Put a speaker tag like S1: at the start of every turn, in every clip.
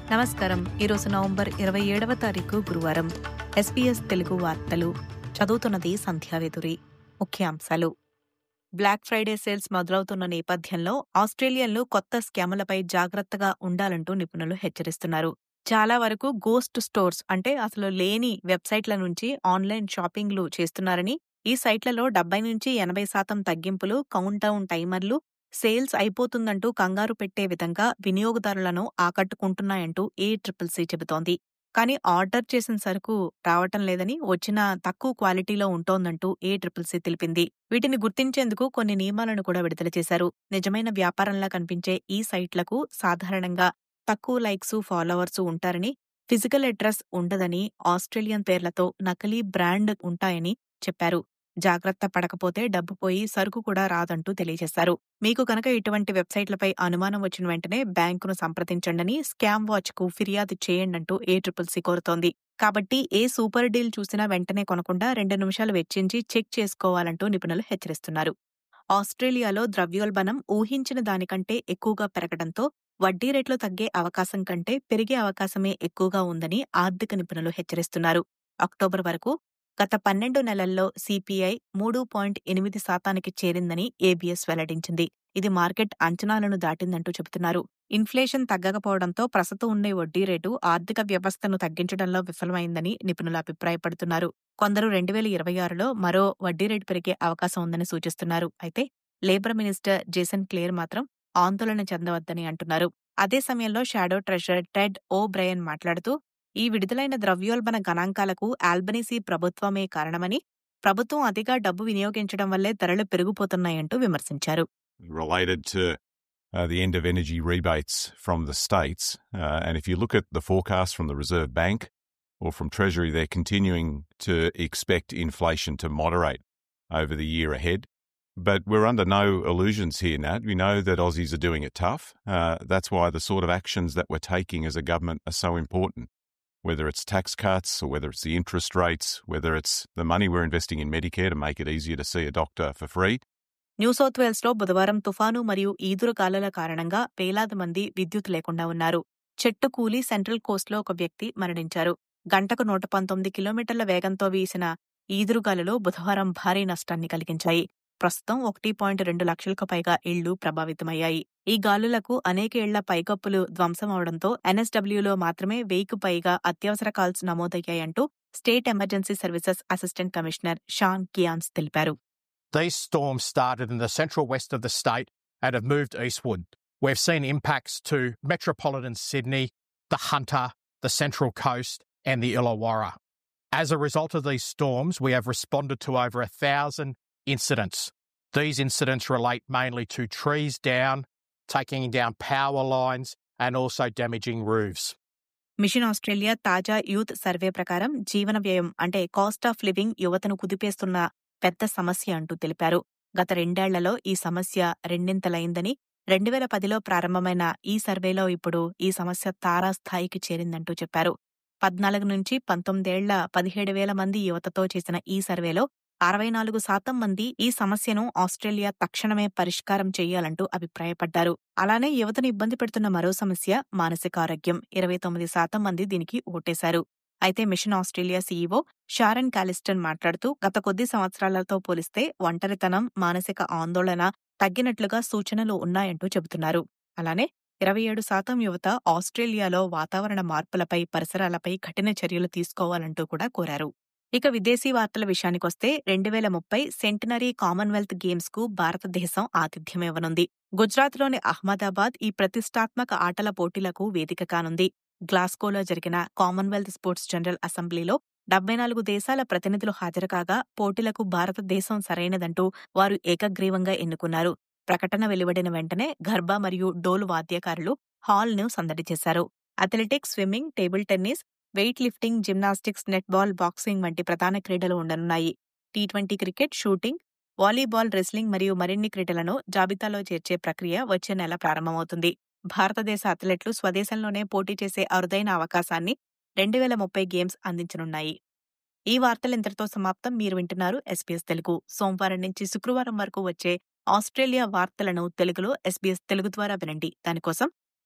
S1: నమస్కారం ఈరోజు నవంబర్ ఇరవై ఏడవ తారీఖు గురువారం ఎస్పీఎస్ తెలుగు వార్తలు చదువుతున్నది సంధ్యావేదురి ముఖ్యాంశాలు బ్లాక్ ఫ్రైడే సేల్స్ మొదలవుతున్న నేపథ్యంలో ఆస్ట్రేలియన్లు కొత్త స్కాములపై జాగ్రత్తగా ఉండాలంటూ నిపుణులు హెచ్చరిస్తున్నారు చాలా వరకు గోస్ట్ స్టోర్స్ అంటే అసలు లేని వెబ్సైట్ల నుంచి ఆన్లైన్ షాపింగ్లు చేస్తున్నారని ఈ సైట్లలో డెబ్బై నుంచి ఎనభై శాతం తగ్గింపులు కౌంటౌన్ టైమర్లు సేల్స్ అయిపోతుందంటూ కంగారు పెట్టే విధంగా వినియోగదారులను ఆకట్టుకుంటున్నాయంటూ ఏ ట్రిపుల్ సి చెబుతోంది కానీ ఆర్డర్ చేసిన సరుకు రావటం లేదని వచ్చిన తక్కువ క్వాలిటీలో ఉంటోందంటూ ఏ ట్రిపుల్ సి తెలిపింది వీటిని గుర్తించేందుకు కొన్ని నియమాలను కూడా విడుదల చేశారు నిజమైన వ్యాపారంలా కనిపించే ఈ సైట్లకు సాధారణంగా తక్కువ లైక్స్ ఫాలోవర్స్ ఉంటారని ఫిజికల్ అడ్రస్ ఉండదని ఆస్ట్రేలియన్ పేర్లతో నకిలీ బ్రాండ్ ఉంటాయని చెప్పారు జాగ్రత్త పడకపోతే డబ్బు పోయి సరుకు కూడా రాదంటూ తెలియజేశారు మీకు కనుక ఇటువంటి వెబ్సైట్లపై అనుమానం వచ్చిన వెంటనే బ్యాంకును సంప్రదించండని స్కామ్ వాచ్ కు ఫిర్యాదు చేయండంటూ ఏ ట్రిపుల్ సి కోరుతోంది కాబట్టి ఏ సూపర్ డీల్ చూసినా వెంటనే కొనకుండా రెండు నిమిషాలు వెచ్చించి చెక్ చేసుకోవాలంటూ నిపుణులు హెచ్చరిస్తున్నారు ఆస్ట్రేలియాలో ద్రవ్యోల్బణం ఊహించిన దానికంటే ఎక్కువగా పెరగడంతో వడ్డీ రేట్లు తగ్గే అవకాశం కంటే పెరిగే అవకాశమే ఎక్కువగా ఉందని ఆర్థిక నిపుణులు హెచ్చరిస్తున్నారు అక్టోబర్ వరకు గత పన్నెండు నెలల్లో సిపిఐ మూడు పాయింట్ ఎనిమిది శాతానికి చేరిందని ఏబిఎస్ వెల్లడించింది ఇది మార్కెట్ అంచనాలను దాటిందంటూ చెబుతున్నారు ఇన్ఫ్లేషన్ తగ్గకపోవడంతో ప్రస్తుతం ఉండే వడ్డీ రేటు ఆర్థిక వ్యవస్థను తగ్గించడంలో విఫలమైందని నిపుణులు అభిప్రాయపడుతున్నారు కొందరు రెండు వేల ఇరవై ఆరులో మరో వడ్డీ రేటు పెరిగే అవకాశం ఉందని సూచిస్తున్నారు అయితే లేబర్ మినిస్టర్ జేసన్ క్లేర్ మాత్రం ఆందోళన చెందవద్దని అంటున్నారు అదే సమయంలో shadow treasurer Ted O'Brien మాట్లాడుతూ ఈ విడుదలైన ద్రవ్యోల్బణ గణాంకాలకు ఆల్బనీసీ ప్రభుత్వమే కారణమని ప్రభుత్వం అతిగా డబ్బు వినియోగించడం వల్లే ధరలు పెరిగిపోతున్నాయంటూ విమర్శించారు
S2: related to uh, the end of energy rebates from the states. Uh, and if you look at the forecast from the Reserve Bank or from Treasury, they're continuing to expect inflation to moderate over the year ahead. But we're under no illusions here, Nat. We know that Aussies are doing it tough. Uh, that's why the sort of actions that we're taking as a government are so important. Whether it's tax cuts or whether it's the interest rates, whether it's the money we're investing in Medicare to make it easier to see a doctor for free,
S1: New South వేల్స్లో బుధవారం తుఫాను మరియు ఈదురు గాలుల కారణంగా వేలాది మంది విద్యుత్ లేకుండా ఉన్నారు చెట్టు కూలి సెంట్రల్ కోస్ట్లో ఒక వ్యక్తి మరణించారు గంటకు నూట పంతొమ్మిది కిలోమీటర్ల వేగంతో వీసిన ఈదురుగాలులు బుధవారం భారీ నష్టాన్ని కలిగించాయి ప్రస్తుతం ఒకటి పాయింట్ రెండు లక్షలకు పైగా ఇళ్లు ప్రభావితమయ్యాయి ఈ గాలులకు అనేక ఇళ్ల పైకప్పులు ధ్వంసమవడంతో ఎన్ఎస్డబ్ల్యూలో మాత్రమే వెయ్యికి పైగా అత్యవసర కాల్స్ నమోదయ్యాయంటూ state emergency services assistant commissioner Sean Kearns తెలిపారు
S3: These storms started in the central west of the state and have moved eastward. We've seen impacts to metropolitan Sydney, the Hunter, the Central Coast, and the Illawarra. As a result of these storms, we have responded to over a thousand incidents. These incidents relate mainly to trees down, taking down power lines, and also damaging roofs.
S1: Mission Australia తాజా youth survey ప్రకారం జీవన వ్యయం అంటే cost of living యువతను కుదిపేస్తున్న పెద్ద సమస్య అంటూ తెలిపారు గత రెండేళ్లలో ఈ సమస్య రెండింతలైందని రెండు వేల పదిలో ప్రారంభమైన ఈ సర్వేలో ఇప్పుడు ఈ సమస్య తారాస్థాయికి చేరిందంటూ చెప్పారు పద్నాలుగు నుంచి పంతొమ్మిదేళ్ల పదిహేడు వేల మంది యువతతో చేసిన ఈ సర్వేలో అరవై నాలుగు శాతం మంది ఈ సమస్యను ఆస్ట్రేలియా తక్షణమే పరిష్కారం చేయాలంటూ అభిప్రాయపడ్డారు అలానే యువతను ఇబ్బంది పెడుతున్న మరో సమస్య మానసిక ఆరోగ్యం ఇరవై తొమ్మిది శాతం మంది దీనికి ఓటేశారు అయితే Mission Australia CEO Sharon Callister మాట్లాడుతూ గత కొద్ది సంవత్సరాలతో పోలిస్తే ఒంటరితనం మానసిక ఆందోళన తగ్గినట్లుగా సూచనలు ఉన్నాయంటూ చెబుతున్నారు అలానే ఇరవై ఏడు శాతం యువత ఆస్ట్రేలియాలో వాతావరణ మార్పులపై పరిసరాలపై కఠిన చర్యలు తీసుకోవాలంటూ కూడా కోరారు ఇక విదేశీ వార్తల విషయానికొస్తే రెండు వేల ముప్పై సెంటినరీ కామన్వెల్త్ గేమ్స్ కు భారతదేశం ఆతిథ్యమివ్వనుంది గుజరాత్లోని అహ్మదాబాద్ ఈ ప్రతిష్టాత్మక ఆటల పోటీలకు వేదిక కానుంది గ్లాస్కోలో జరిగిన కామన్వెల్త్ స్పోర్ట్స్ జనరల్ అసెంబ్లీలో డెబ్బై నాలుగు దేశాల ప్రతినిధులు హాజరుకాగా పోటీలకు భారతదేశం సరైనదంటూ వారు ఏకగ్రీవంగా ఎన్నుకున్నారు ప్రకటన వెలువడిన వెంటనే గర్భ మరియు డోలు వాద్యకారులు హాల్ను సందడి చేశారు athletics swimming table tennis weightlifting gymnastics netball boxing వంటి ప్రధాన క్రీడలు ఉండనున్నాయి T twenty cricket shooting volleyball wrestling మరియు మరిన్ని క్రీడలను జాబితాలో చేర్చే ప్రక్రియ వచ్చే నెల ప్రారంభమవుతుంది భారతదేశ అథ్లెట్లు స్వదేశంలోనే పోటీ చేసే అరుదైన అవకాశాన్ని రెండు వేల ముప్పై గేమ్స్ అందించనున్నాయి ఈ వార్తలు ఇంతటితో సమాప్తం మీరు వింటున్నారు ఎస్పీఎస్ తెలుగు సోమవారం నుంచి శుక్రవారం వరకు వచ్చే ఆస్ట్రేలియా వార్తలను తెలుగులో ఎస్బీఎస్ తెలుగు ద్వారా వినండి దానికోసం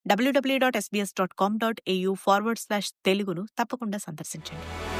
S1: WWW dot SBS dot com dot AU forward slash తెలుగును తప్పకుండా సందర్శించండి